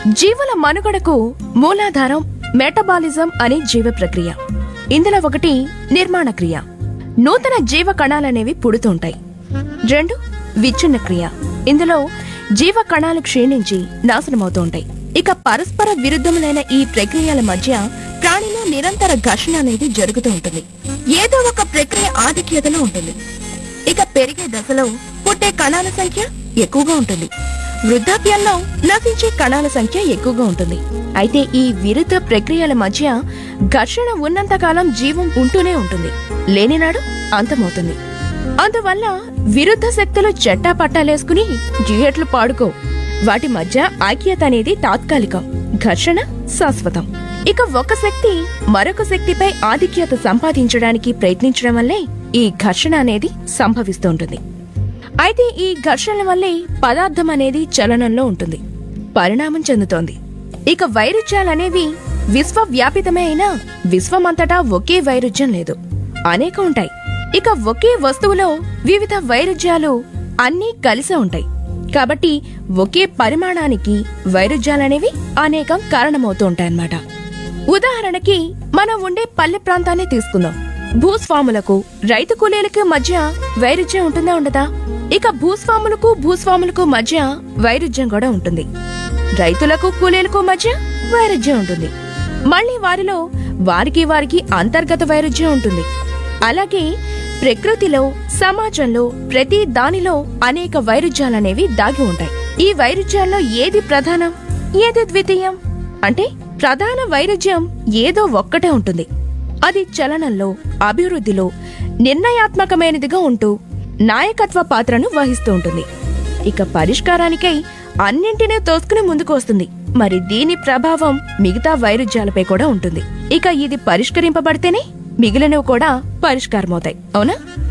జీవుల మనుగడకు మూలాధారం మెటబాలిజం అనే జీవ ప్రక్రియ ఇందులో ఒకటి నిర్మాణ క్రియ నూతన జీవ కణాలనేవి పుడుతుంటాయి రెండు విచ్ఛిన్న క్రియ ఇందులో జీవ కణాలు క్షీణించి నాశనమవుతూ ఉంటాయి ఇక పరస్పర విరుద్ధములైన ఈ ప్రక్రియల మధ్య ప్రాణిలో నిరంతర ఘర్షణ అనేది జరుగుతూ ఉంటుంది ఏదో ఒక ప్రక్రియ ఆధిక్యతలో ఉంటుంది ఇక పెరిగే దశలో పుట్టే కణాల సంఖ్య ఎక్కువగా ఉంటుంది వృద్ధాప్యంలో నశించే కణాల సంఖ్య ఎక్కువగా ఉంటుంది అయితే ఈ విరుద్ధ ప్రక్రియల మధ్య ఘర్షణ ఉన్నంతకాలం జీవం ఉంటూనే ఉంటుంది లేనినాడు అంతమవుతుంది అందువల్ల విరుద్ధ శక్తులు చెట్టా పట్టాలేసుకుని డ్యూయట్లు పాడుకో వాటి మధ్య ఐక్యత అనేది తాత్కాలికం ఘర్షణ శాశ్వతం ఇక ఒక శక్తి మరొక శక్తిపై ఆధిక్యత సంపాదించడానికి ప్రయత్నించడం వల్లే ఈ ఘర్షణ అనేది సంభవిస్తూ ఉంటుంది అయితే ఈ ఘర్షణల వల్లే పదార్థం అనేది చలనంలో ఉంటుంది పరిణామం చెందుతోంది ఇక వైరుధ్యాలనేవి విశ్వవ్యాపితమే అయినా విశ్వమంతటా ఒకే వైరుధ్యం లేదు అనేక ఉంటాయి ఇక ఒకే వస్తువులో వివిధ వైరుధ్యాలు అన్నీ కలిసే ఉంటాయి కాబట్టి ఒకే పరిమాణానికి వైరుధ్యాలనేవి అనేకం కారణమవుతూ ఉంటాయన్నమాట ఉదాహరణకి మనం ఉండే పల్లె ప్రాంతాన్ని తీసుకుందాం భూస్వాములకు రైతు కూలీలకు మధ్య వైరుధ్యం ఉంటుందా ఉండదా ఇక భూస్వాములకు భూస్వాములకు మధ్య వైరుధ్యం కూడా ఉంటుంది రైతులకు కూలీలకు మధ్య వైరుధ్యం ఉంటుంది మళ్ళీ వారిలో వారికి వారికి అంతర్గత వైరుధ్యం ఉంటుంది అలాగే ప్రకృతిలో సమాజంలో ప్రతి దానిలో అనేక వైరుధ్యాలనేవి దాగి ఉంటాయి ఈ వైరుధ్యాల్లో ఏది ప్రధానం ఏది ద్వితీయం అంటే ప్రధాన వైరుధ్యం ఏదో ఒక్కటే ఉంటుంది అది చలనంలో అభివృద్ధిలో నిర్ణయాత్మకమైనదిగా ఉంటూ నాయకత్వ పాత్రను వహిస్తూ ఉంటుంది ఇక పరిష్కారానికై అన్నింటినీ తోసుకుని ముందుకు వస్తుంది మరి దీని ప్రభావం మిగతా వైరుధ్యాలపై కూడా ఉంటుంది ఇక ఇది పరిష్కరింపబడితేనే మిగిలినవి కూడా పరిష్కారమవుతాయి అవునా